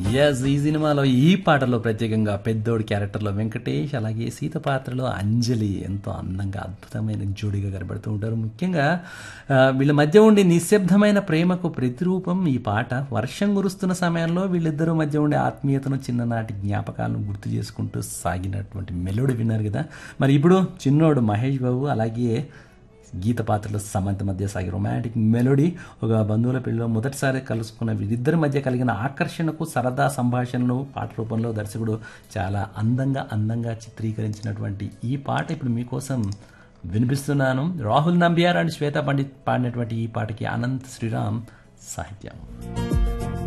yes ఈ సినిమాలో ఈ పాటలో ప్రత్యేకంగా పెద్దోడి క్యారెక్టర్లో వెంకటేష్ అలాగే సీత పాత్రలో అంజలి ఎంతో అందంగా అద్భుతమైన జోడిగా కనబడుతూ ఉంటారు ముఖ్యంగా ఆ, వీళ్ళ మధ్య ఉండే నిశ్శబ్దమైన ప్రేమకు ప్రతిరూపం ఈ పాట వర్షం కురుస్తున్న సమయంలో వీళ్ళిద్దరూ మధ్య ఉండే ఆత్మీయతను చిన్ననాటి జ్ఞాపకాలను గుర్తు చేసుకుంటూ సాగినటువంటి మెలోడీ విన్నారు కదా మరి ఇప్పుడు చిన్నోడు మహేష్ బాబు అలాగే గీత పాత్రలు సమంత మధ్య సాగే రొమాంటిక్ మెలోడీ ఒక బంధువుల పెళ్లిలో మొదటిసారి కలుసుకున్న వీరిద్దరి మధ్య కలిగిన ఆకర్షణకు సరదా సంభాషణను పాట రూపంలో దర్శకుడు చాలా అందంగా అందంగా చిత్రీకరించినటువంటి ఈ పాట ఇప్పుడు మీకోసం వినిపిస్తున్నాను రాహుల్ నంబియార్ అండ్ శ్వేత పండిత్ పాడినటువంటి ఈ పాటకి అనంత్ శ్రీరామ్ సాహిత్యం